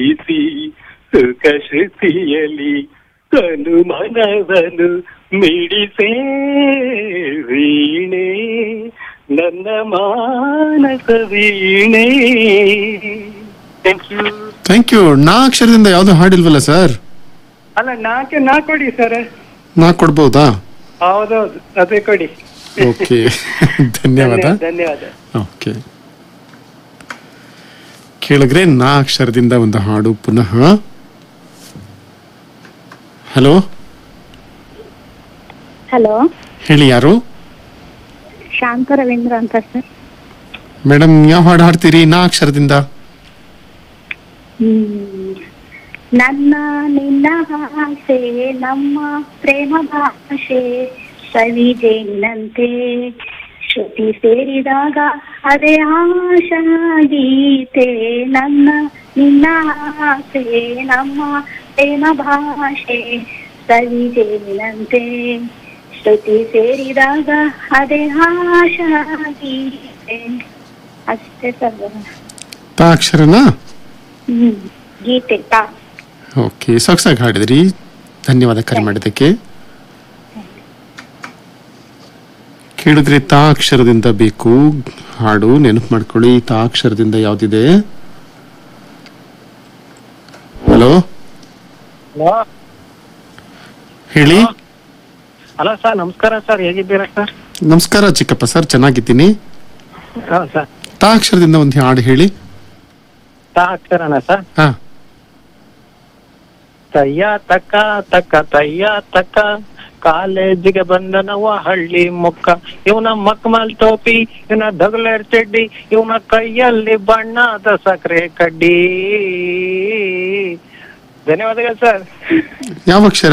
ತುಂಬಿಸಿ ಸುಖ ಶ್ರುತಿಯಲಿ ತನು ಮನವನು ಮಿಡಿಸೇ ವೀಣೆ ನನ್ನ ಮಾನಸ ವೀಣೆ ಥ್ಯಾಂಕ್ ಯು ಥ್ಯಾಂಕ್ ಯು ನಾ ಅಕ್ಷರದಿಂದ ಯಾವ್ದು ಹಾಡಿಲ್ವಲ್ಲ ಸರ್ ಅಲ್ಲ ನಾಲ್ಕೆ ನಾ ಕೊಡಿ ಸರ್ ನಾ ಕೊಡ್ಬೋದಾ ಹೌದೌದು ಅದೇ ಕೊಡಿ ಓಕೆ ಧನ್ಯವಾದ ಧನ್ಯವಾದ ಓಕೆ ಕೇಳಿದ್ರೆ ನಾ ಅಕ್ಷರದಿಂದ ಒಂದು ಹಾಡು ಪುನಃ ಹಲೋ ಹಲೋ ಹೇಳಿ ಯಾರು ಶಾಂತ ರವೀಂದ್ರ ಅಂತ ಸರ್ ಮೇಡಮ್ ಯಾವ ಹಾಡು ಹಾಡ್ತೀರಿ ನಾ ಅಕ್ಷರದಿಂದ ಹ್ಮ್. ನನ್ನ ನಿನ್ನ ಆಸೆ ನಮ್ಮ ಪ್ರೇಮ ಭಾಷೆ ಸವಿಜೇನಂತೆ ಶ್ರುತಿ ಸೇರಿದಾಗ ಅದೇ ಆಶಾ ಗೀತೆ ನನ್ನ ನಿನ್ನ ಆಸೆ ನಮ್ಮ ಪ್ರೇಮ ಭಾಷೆ ಸವಿಜೇನಂತೆ ಶ್ರುತಿ ಸೇರಿದಾಗ ಅದೇ ಆಶಾ ಗೀತೆ ಅಷ್ಟೇ ಸರ್ ತಾ ಅಕ್ಷರನಾ ಹ್ಮ್ ಗೀತೆ ತಾ ಓಕೆ ಸೊಗಸಾಗಿ ಹಾಡಿದ್ರಿ ಧನ್ಯವಾದ ಕರೆ ಮಾಡಿದ್ದಕ್ಕೆ ಕೇಳಿದ್ರೆ ತಾ ಅಕ್ಷರದಿಂದ ಬೇಕು ಹಾಡು ನೆನಪು ಮಾಡ್ಕೊಳ್ಳಿ ತಾ ಅಕ್ಷರದಿಂದ ಯಾವ್ದಿದೆ ಹಲೋ ಹಲೋ ಹೇಳಿ ಹಲೋ ಸರ್ ನಮಸ್ಕಾರ ಸರ್ ಹೇಗಿದ್ದೀರಾ ಸರ್ ನಮಸ್ಕಾರ ಚಿಕ್ಕಪ್ಪ ಸರ್ ಚೆನ್ನಾಗಿದ್ದೀನಿ ಹಾ ಸರ್ ತಾ ಅಕ್ಷರದಿಂದ ಒಂದು ಹಾಡು ಹೇಳಿ ತಾ ಅಕ್ಷರನ ಸರ್ ಹಾ ತಯ್ಯ ತಕ್ಕ ತಕ್ಕ ತಯ್ಯ ತಕ್ಕ ಕಾಲೇಜಿಗೆ ಬಂದನವ ಹಳ್ಳಿ ಮುಕ್ಕ ಇವನ ಮಕ್ಮಲ್ ಟೋಪಿ ಇವನ ದಗಲೇರ್ ಚಡ್ಡಿ ಇವನ ಕೈಯಲ್ಲಿ ಬಣ್ಣದ ಸಕ್ಕರೆ ಕಡ್ಡಿ ಧನ್ಯವಾದಗಳು ಸರ್ ಯಾವ ಅಕ್ಷರ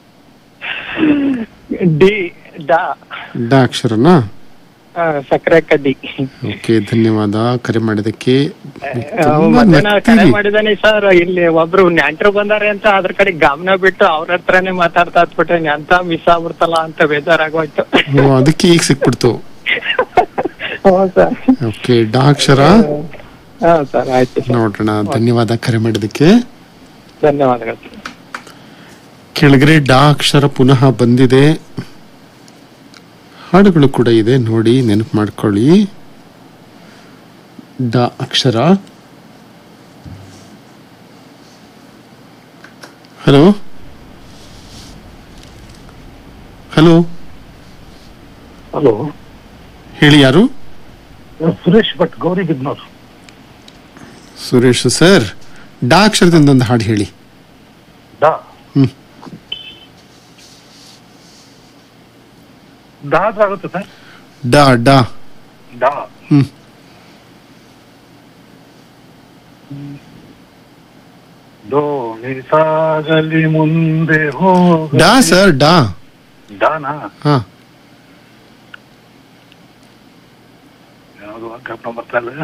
ಡಿ ಡಾ ಡ ಅಕ್ಷರನಾ ಆ, ಸಕ್ಕರೆ ಕಡ್ಡಿ ಓಕೆ ಧನ್ಯವಾದ ಕರೆ ಮಾಡಿದ್ದಕ್ಕೆ ಆ, ತುಂಬಾ ಮಧ್ಯಾಹ್ನ ಕರೆ ನಗ್ತೀರಿ. ಮಾಡಿದಾನೆ ಸರ್ ಇಲ್ಲಿ ಒಬ್ರು ನೆಂಟ್ರು ಬಂದಾರೆ ಅಂತ ಅದ್ರ ಕಡೆ ಗಮನ ಬಿಟ್ಟು ಅವ್ರ ಹತ್ರನೇ ಮಾತಾಡ್ತಾ ಇದ್ಬಿಟ್ಟೆ ಅಂತ ಮಿಸ್ ಆಗ್ಬಿಡ್ತಲ್ಲ ಅಂತ ಬೇಜಾರಾಗೋಯ್ತು ಓ, ಅದಕ್ಕೆ ಈಗ ಸಿಕ್ಬಿಡ್ತು ಹ್ಞೂ ಸರ್ ಓಕೆ ಡ ಅಕ್ಷರ ಹಾ ಸರ್ ಆಯ್ತು ಸರ್ ನೋಡೋಣ ಧನ್ಯವಾದ ಕರೆ ಮಾಡಿದ್ದಕ್ಕೆ ಧನ್ಯವಾದಗಳು ಸರ್. ಕೆಳಗಡೆ ಡಾ ಅಕ್ಷರ ಪುನಃ ಬಂದಿದೆ ಹಾಡುಗಳು ಕೂಡ ಇದೆ ನೋಡಿ ನೆನಪು ಮಾಡ್ಕೊಳ್ಳಿ ಡ ಅಕ್ಷರ ಹಲೋ ಹಲೋ ಹಲೋ ಹೇಳಿ ಯಾರು ಸುರೇಶ್ ಭಟ್ ಗೌರಿಬಿದ್ನೂರು ಸುರೇಶ್ ಸರ್ ಡಾ ಅಕ್ಷರದಿಂದ ಒಂದು ಹಾಡು ಹೇಳಿ ದಾ ಹ್ಮ್. ದಾ ಆದ್ರೆ ಆಗುತ್ತೆ ಸರ್ ಡಾ ಡಾ ದಾ ಹ್ಮ್ ದೋಣಿ ಸಾಗಲಿ ಮುಂದೆ ಹೋಗ ಡಾ ಸರ್ ಡಾ ದಾನಾ ಹಾ ಯಾವುದು ಜ್ಞಾಪನ ಬರ್ತಾ ಇಲ್ಲ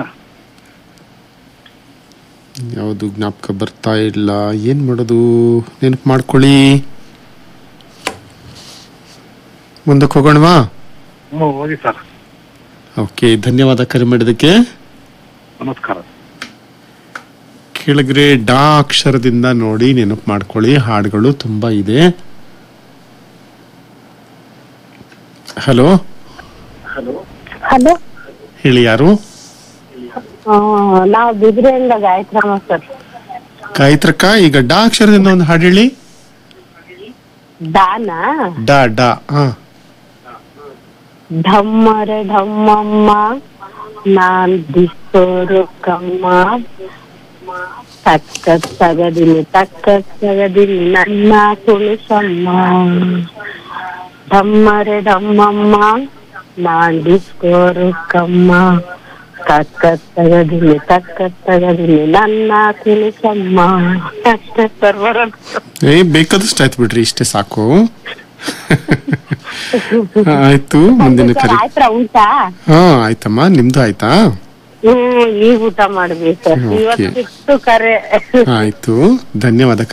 ಯಾವುದು ಜ್ಞಾಪಕ ಬರ್ತಾ ಇಲ್ಲ ಏನ್ ಮಾಡೋದು ನೆನಪು ಮಾಡ್ಕೊಳ್ಳಿ ಮುಂದಕ್ಕೆ ಹೋಗೋಣವಾ ಹ್ಞೂ ಹೋಗಿ ಸರ್ ಓಕೆ ಧನ್ಯವಾದ ಕರೆ ಮಾಡಿದ್ದಕ್ಕೆ ನಮಸ್ಕಾರ ಕೆಳಗಡೆ ಡಾ ಅಕ್ಷರದಿಂದ ನೋಡಿ ನೆನಪು ಮಾಡ್ಕೊಳ್ಳಿ ಹಾಡುಗಳು ತುಂಬಾ ಇದೆ ಹಲೋ ಹಲೋ ಹೇಳಿ ಯಾರು ನಾವು ಬಿದ್ರೆಯಿಂದ ಗಾಯತ್ರಮ್ಮ ಸರ್ ಗಾಯತ್ರಕ್ಕ ಈಗ ಡಾ ಅಕ್ಷರದಿಂದ ಒಂದು ಹಾಡು ಹೇಳಿ ದಾನ ಡಾ ಡಾ ಹಾ ಢಮ್ಮರ ಢಮ್ಮಮ್ಮ ನಾನ್ ದಿಸೋರು ಕಮ್ಮ ತಕ್ಕ ತಗದಿನಿ ತಕ್ಕ ತಗದಿನಿ ನನ್ನ ತುಳಸಮ್ಮ ಢಮ್ಮರೆ ಢಮ್ಮಮ್ಮ ನಾನ್ ದಿಸ್ಕೋರು ಕಮ್ಮ ತಕ್ಕ ತಗದಿನಿ ತಕ್ಕ ತಗದಿನಿ ನನ್ನ ತುಳಸಮ್ಮ ಅಷ್ಟೇ ಸರ್ ಬರೋದು ಏ ಬೇಕಾದಷ್ಟು ಆಯ್ತು ಬಿಡ್ರಿ ಇಷ್ಟೇ ಸಾಕು ಆಯ್ತು ಮುಂದಿನ ಕರೆ ಆಯ್ತಾ ಊಟ ಹಾ ಆಯ್ತಮ್ಮ ನಿಮ್ದು ಆಯ್ತಾ ಹ್ಮ್ ಈಗ ಊಟ ಮಾಡ್ಬೇಕು ಸರ್ Okay. ಇವತ್ತಿತ್ತು ಕರೆ ಆಯ್ತು ಧನ್ಯವಾದ